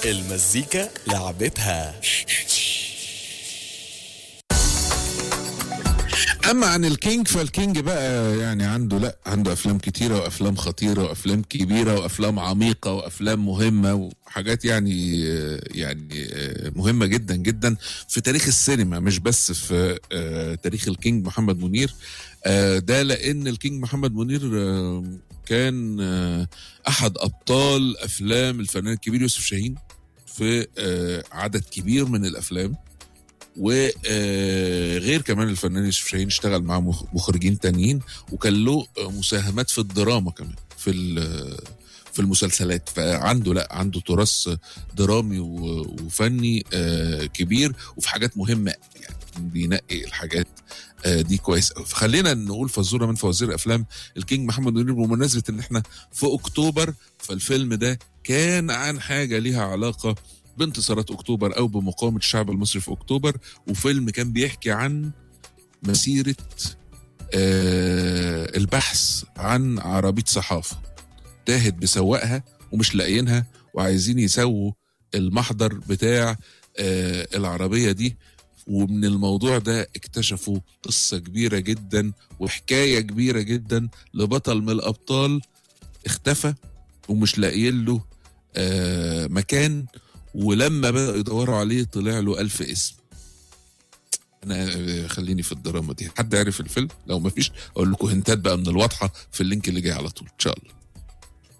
المزيكا لعبتها اما عن الكينج فالكينج بقى يعني عنده لا عنده افلام كتيره وافلام خطيره وافلام كبيره وافلام عميقه وافلام مهمه وحاجات يعني يعني مهمه جدا جدا في تاريخ السينما مش بس في آه، تاريخ الكينج محمد منير آه، ده لان الكينج محمد منير آه، كان آه، احد ابطال افلام الفنان الكبير يوسف شاهين في آه، عدد كبير من الافلام وغير كمان الفنان يوسف شاهين اشتغل مع مخ- مخرجين تانيين وكان له آه، مساهمات في الدراما كمان في ال- في المسلسلات فعنده لا عنده تراث درامي و- وفني آه، كبير وفي حاجات مهمه يعني بينقي الحاجات آه، دي كويس قوي فخلينا نقول فزوره من فوازير افلام الكينج محمد منير بمناسبه ان احنا في اكتوبر فالفيلم ده كان عن حاجه ليها علاقه بانتصارات اكتوبر او بمقاومه الشعب المصري في اكتوبر وفيلم كان بيحكي عن مسيره آه البحث عن عربيه صحافه تاهت بسواقها ومش لاقيينها وعايزين يسووا المحضر بتاع آه العربيه دي ومن الموضوع ده اكتشفوا قصه كبيره جدا وحكايه كبيره جدا لبطل من الابطال اختفى ومش لاقيين له آه مكان ولما بدأوا يدوروا عليه طلع له ألف اسم انا آه، خليني في الدراما دي حد عارف الفيلم لو ما فيش اقول لكم هنتات بقى من الواضحه في اللينك اللي جاي على طول ان شاء الله